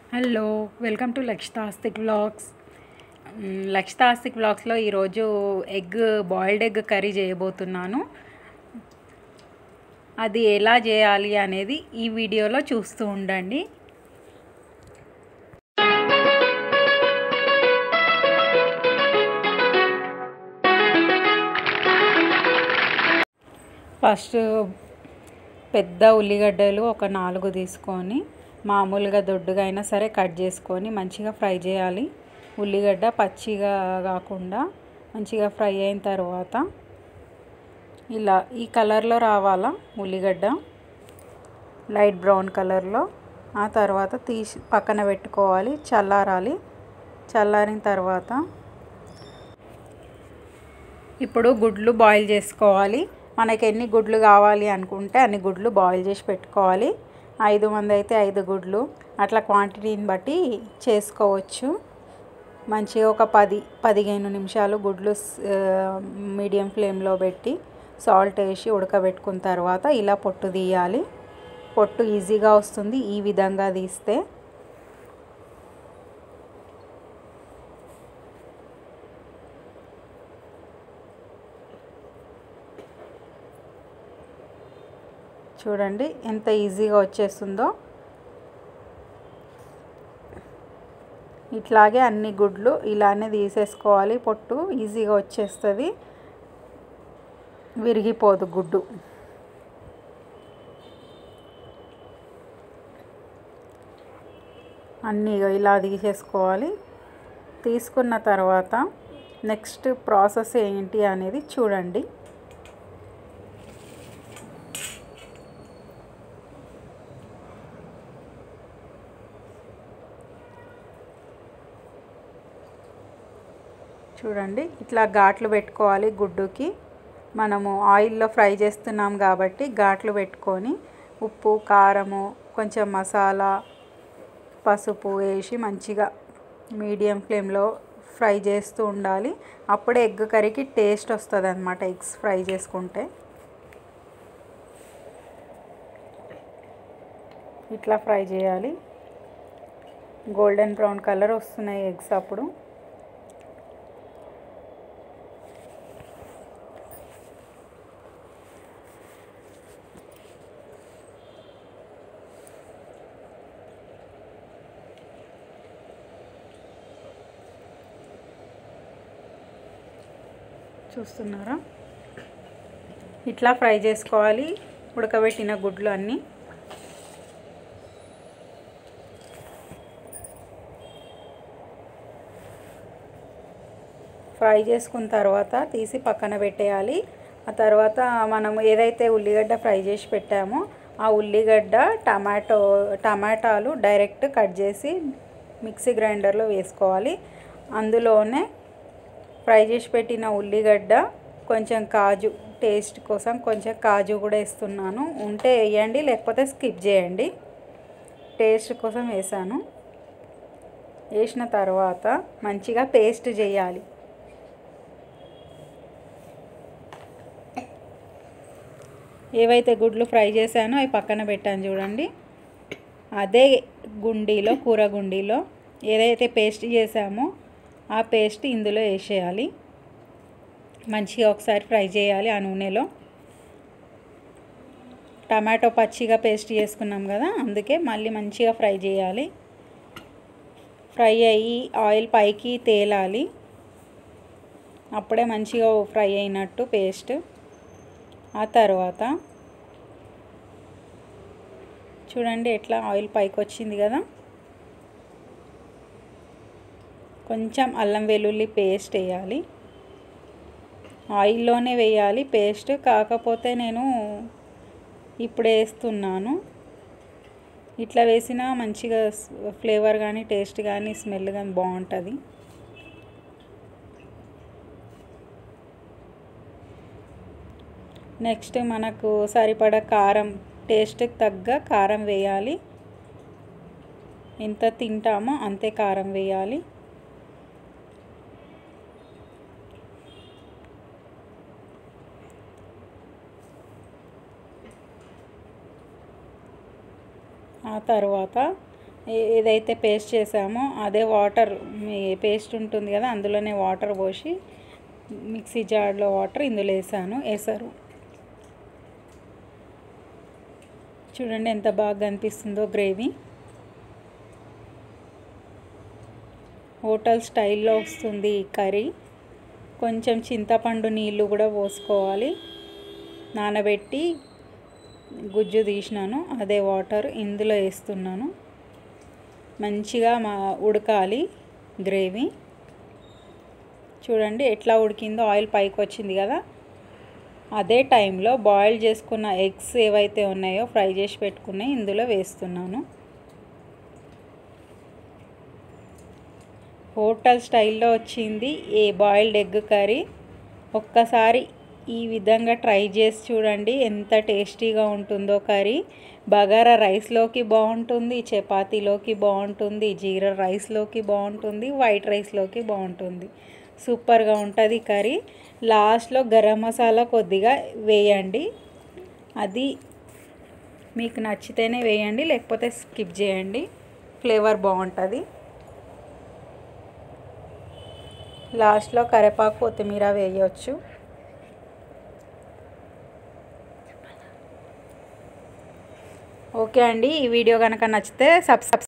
hello welcome to Lakshitastic vlogs hmm, Lakshitastic వ్లాగ్స్లో ఈరోజు egg boiled egg curry చేయబోతున్నాను అది ఎలా చేయాలి అనేది ఈ వీడియోలో చూస్తూ ఉండండి ఫస్ట్ పెద్ద ఉల్లిగడ్డలు ఒక నాలుగు తీసుకొని మామూలుగా దొడ్డుగా అయినా సరే కట్ చేసుకొని మంచిగా ఫ్రై చేయాలి ఉల్లిగడ్డ పచ్చిగా కాకుండా మంచిగా ఫ్రై అయిన తర్వాత ఇలా ఈ కలర్లో రావాలా ఉల్లిగడ్డ లైట్ బ్రౌన్ కలర్లో ఆ తర్వాత తీసి పక్కన పెట్టుకోవాలి చల్లారాలి చల్లారిన తర్వాత ఇప్పుడు గుడ్లు బాయిల్ చేసుకోవాలి మనకి ఎన్ని గుడ్లు కావాలి అనుకుంటే అన్ని గుడ్లు బాయిల్ చేసి పెట్టుకోవాలి ఐదు మంది అయితే ఐదు గుడ్లు అట్లా క్వాంటిటీని బట్టి చేసుకోవచ్చు మంచిగా ఒక పది పదిహేను నిమిషాలు గుడ్లు మీడియం ఫ్లేమ్లో పెట్టి సాల్ట్ వేసి ఉడకబెట్టుకున్న తర్వాత ఇలా పొట్టు తీయాలి పొట్టు ఈజీగా వస్తుంది ఈ విధంగా తీస్తే చూడండి ఎంత ఈజీగా వచ్చేస్తుందో ఇట్లాగే అన్ని గుడ్లు ఇలానే తీసేసుకోవాలి పొట్టు ఈజీగా వచ్చేస్తుంది విరిగిపోదు గుడ్డు అన్నీ ఇలా తీసేసుకోవాలి తీసుకున్న తర్వాత నెక్స్ట్ ప్రాసెస్ ఏంటి అనేది చూడండి చూడండి ఇట్లా ఘాట్లు పెట్టుకోవాలి గుడ్డుకి మనము ఆయిల్లో ఫ్రై చేస్తున్నాం కాబట్టి ఘాట్లు పెట్టుకొని ఉప్పు కారము కొంచెం మసాలా పసుపు వేసి మంచిగా మీడియం ఫ్లేమ్లో ఫ్రై చేస్తూ ఉండాలి అప్పుడే ఎగ్ కర్రీకి టేస్ట్ వస్తుంది అనమాట ఎగ్స్ ఫ్రై చేసుకుంటే ఇట్లా ఫ్రై చేయాలి గోల్డెన్ బ్రౌన్ కలర్ వస్తున్నాయి ఎగ్స్ అప్పుడు చూస్తున్నారా ఇట్లా ఫ్రై చేసుకోవాలి ఉడకబెట్టిన గుడ్లు అన్నీ ఫ్రై చేసుకున్న తర్వాత తీసి పక్కన పెట్టేయాలి ఆ తర్వాత మనం ఏదైతే ఉల్లిగడ్డ ఫ్రై చేసి పెట్టామో ఆ ఉల్లిగడ్డ టమాటో టమాటాలు డైరెక్ట్ కట్ చేసి మిక్సీ గ్రైండర్లో వేసుకోవాలి అందులోనే ఫ్రై చేసి పెట్టిన ఉల్లిగడ్డ కొంచెం కాజు టేస్ట్ కోసం కొంచెం కాజు కూడా వేస్తున్నాను ఉంటే వేయండి లేకపోతే స్కిప్ చేయండి టేస్ట్ కోసం వేసాను వేసిన తర్వాత మంచిగా పేస్ట్ చేయాలి ఏవైతే గుడ్లు ఫ్రై చేశానో అవి పక్కన పెట్టాను చూడండి అదే గుండీలో కూర గుండీలో ఏదైతే పేస్ట్ చేసామో ఆ పేస్ట్ ఇందులో వేసేయాలి మంచిగా ఒకసారి ఫ్రై చేయాలి ఆ నూనెలో టమాటో పచ్చిగా పేస్ట్ చేసుకున్నాం కదా అందుకే మళ్ళీ మంచిగా ఫ్రై చేయాలి ఫ్రై అయ్యి ఆయిల్ పైకి తేలాలి అప్పుడే మంచిగా ఫ్రై అయినట్టు పేస్ట్ ఆ తర్వాత చూడండి ఎట్లా ఆయిల్ పైకి వచ్చింది కదా కొంచెం అల్లం వెల్లుల్లి పేస్ట్ వేయాలి ఆయిల్లోనే వేయాలి పేస్ట్ కాకపోతే నేను ఇప్పుడు వేస్తున్నాను ఇట్లా వేసినా మంచిగా ఫ్లేవర్ కానీ టేస్ట్ కానీ స్మెల్ కానీ బాగుంటుంది నెక్స్ట్ మనకు సరిపడ కారం టేస్ట్కి తగ్గ కారం వేయాలి ఎంత తింటామో అంతే కారం వేయాలి ఆ తర్వాత ఏ- ఏదైతే పేస్ట్ చేసామో అదే వాటర్ మీ పేస్ట్ ఉంటుంది కదా అందులోనే వాటర్ పోసి మిక్సీ జార్లో వాటర్ ఇందులో వేసాను వేసారు చూడండి ఎంత బాగా కనిపిస్తుందో గ్రేవీ హోటల్ స్టైల్లో వస్తుంది ఈ కర్రీ కొంచెం చింతపండు నీళ్ళు కూడా పోసుకోవాలి నానబెట్టి గుజ్జు తీసినాను అదే వాటర్ ఇందులో వేస్తున్నాను మంచిగా మా ఉడకాలి గ్రేవీ చూడండి ఎట్లా ఉడికిందో ఆయిల్ పైకి వచ్చింది కదా అదే టైంలో బాయిల్ చేసుకున్న ఎగ్స్ ఏవైతే ఉన్నాయో ఫ్రై చేసి పెట్టుకున్నాయి ఇందులో వేస్తున్నాను హోటల్ స్టైల్లో వచ్చింది ఏ బాయిల్డ్ ఎగ్ కర్రీ ఒక్కసారి ఈ విధంగా ట్రై చేసి చూడండి ఎంత టేస్టీగా ఉంటుందో కర్రీ బగారా రైస్లోకి బాగుంటుంది చపాతీలోకి బాగుంటుంది జీరా రైస్లోకి బాగుంటుంది వైట్ రైస్లోకి బాగుంటుంది సూపర్గా ఉంటుంది కర్రీ లాస్ట్లో గరం మసాలా కొద్దిగా వేయండి అది మీకు నచ్చితేనే వేయండి లేకపోతే స్కిప్ చేయండి ఫ్లేవర్ బాగుంటుంది లాస్ట్లో కరివేపాకు కొత్తిమీర వేయవచ్చు ఓకే అండి ఈ వీడియో కనుక నచ్చితే సబ్